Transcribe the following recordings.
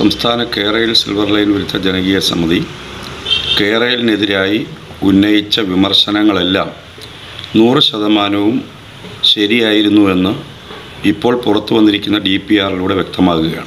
സംസ്ഥാന കേരയിൽ silver line വിരുദ്ധ ജനകീയ സമിതി കേരളിനെതിരായി ഉന്നയിച്ച വിമർശനങ്ങളെല്ലാം നൂറ് ശതമാനവും ശരിയായിരുന്നുവെന്ന് ഇപ്പോൾ പുറത്തു വന്നിരിക്കുന്ന ഡി പി ആറിലൂടെ വ്യക്തമാകുകയാണ്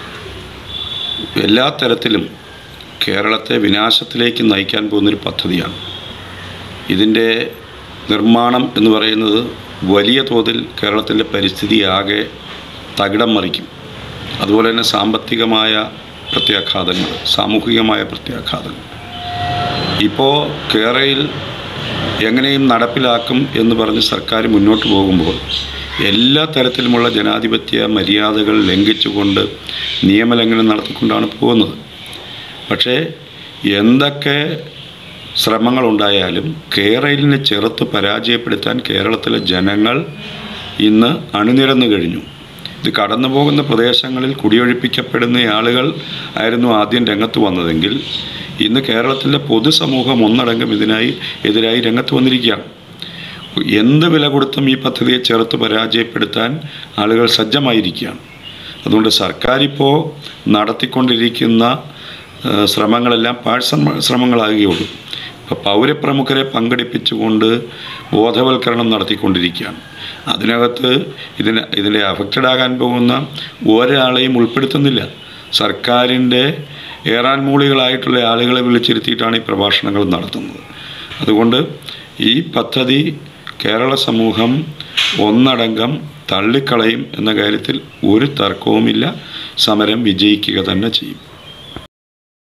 എല്ലാ തരത്തിലും കേരളത്തെ വിനാശത്തിലേക്ക് നയിക്കാൻ പോകുന്നൊരു പദ്ധതിയാണ് ഇതിൻ്റെ നിർമ്മാണം എന്ന് പറയുന്നത് വലിയ തോതിൽ കേരളത്തിൻ്റെ പരിസ്ഥിതി ആകെ തകിടം മറിക്കും അതുപോലെ തന്നെ സാമ്പത്തികമായ പ്രത്യാഘാതങ്ങൾ സാമൂഹികമായ പ്രത്യാഘാതങ്ങൾ ഇപ്പോൾ കേരളയിൽ എങ്ങനെയും നടപ്പിലാക്കും എന്ന് പറഞ്ഞ് സർക്കാർ മുന്നോട്ട് പോകുമ്പോൾ എല്ലാ തരത്തിലുമുള്ള ജനാധിപത്യ മര്യാദകൾ ലംഘിച്ചുകൊണ്ട് നിയമലംഘനം നടത്തിക്കൊണ്ടാണ് പോകുന്നത് പക്ഷേ എന്തൊക്കെ ശ്രമങ്ങളുണ്ടായാലും കേരളിനെ ചെറുത്ത് പരാജയപ്പെടുത്താൻ കേരളത്തിലെ ജനങ്ങൾ ഇന്ന് അണിനിരന്നു കഴിഞ്ഞു ഇത് കടന്നു പോകുന്ന പ്രദേശങ്ങളിൽ കുടിയൊഴിപ്പിക്കപ്പെടുന്ന ആളുകൾ ആയിരുന്നു ആദ്യം രംഗത്ത് വന്നതെങ്കിൽ ഇന്ന് കേരളത്തിലെ പൊതുസമൂഹം ഒന്നടങ്കം ഇതിനായി എതിരായി രംഗത്ത് വന്നിരിക്കുകയാണ് എന്ത് വില കൊടുത്തും ഈ പദ്ധതിയെ ചെറുത്ത് പരാജയപ്പെടുത്താൻ ആളുകൾ സജ്ജമായിരിക്കുകയാണ് അതുകൊണ്ട് സർക്കാർ ഇപ്പോൾ നടത്തിക്കൊണ്ടിരിക്കുന്ന ആ, ശ്രമങ്ങളെല്ലാം പാഴ്ശ്രമ ശ്രമങ്ങളാകുകയുള്ളൂ ഇപ്പോൾ പൗരപ്രമുഖരെ പങ്കെടുപ്പിച്ചുകൊണ്ട് ബോധവൽക്കരണം നടത്തിക്കൊണ്ടിരിക്കുകയാണ് അതിനകത്ത് ഇതിന് ഇതിൻ്റെ അഫക്റ്റഡ് ആകാൻ പോകുന്ന ഒരാളെയും ഉൾപ്പെടുത്തുന്നില്ല സർക്കാരിൻ്റെ ഏറാൻ മൂളികളായിട്ടുള്ള ആളുകളെ വിളിച്ചിരുത്തിയിട്ടാണ് ഈ പ്രഭാഷണങ്ങൾ നടത്തുന്നത് അതുകൊണ്ട് ഈ പദ്ധതി കേരള സമൂഹം ഒന്നടങ്കം തള്ളിക്കളയും എന്ന കാര്യത്തിൽ ഒരു തർക്കവുമില്ല സമരം വിജയിക്കുക തന്നെ ചെയ്യും